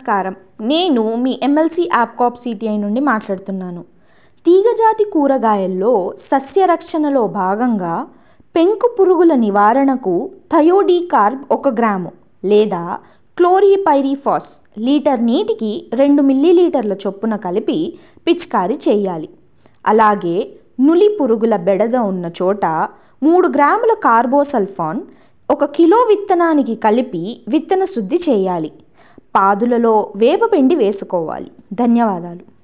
నమస్కారం నేను మీ MLC యాప్కాప్ CTI నుండి మాట్లాడుతున్నాను తీగజాతి కూరగాయల్లో సస్యరక్షణలో భాగంగా పెంకు పురుగుల నివారణకు థయోడీకార్బ్ ఒక గ్రాము లేదా క్లోరిపైరిఫాస్ లీటర్ నీటికి రెండు మిల్లీలీటర్ల చొప్పున కలిపి పిచికారీ చేయాలి అలాగే నులి పురుగుల బెడద ఉన్న చోట మూడు గ్రాముల కార్బోసల్ఫాన్ ఒక కిలో విత్తనానికి కలిపి విత్తన శుద్ధి చేయాలి పాదులలో వేపపిండి వేసుకోవాలి ధన్యవాదాలు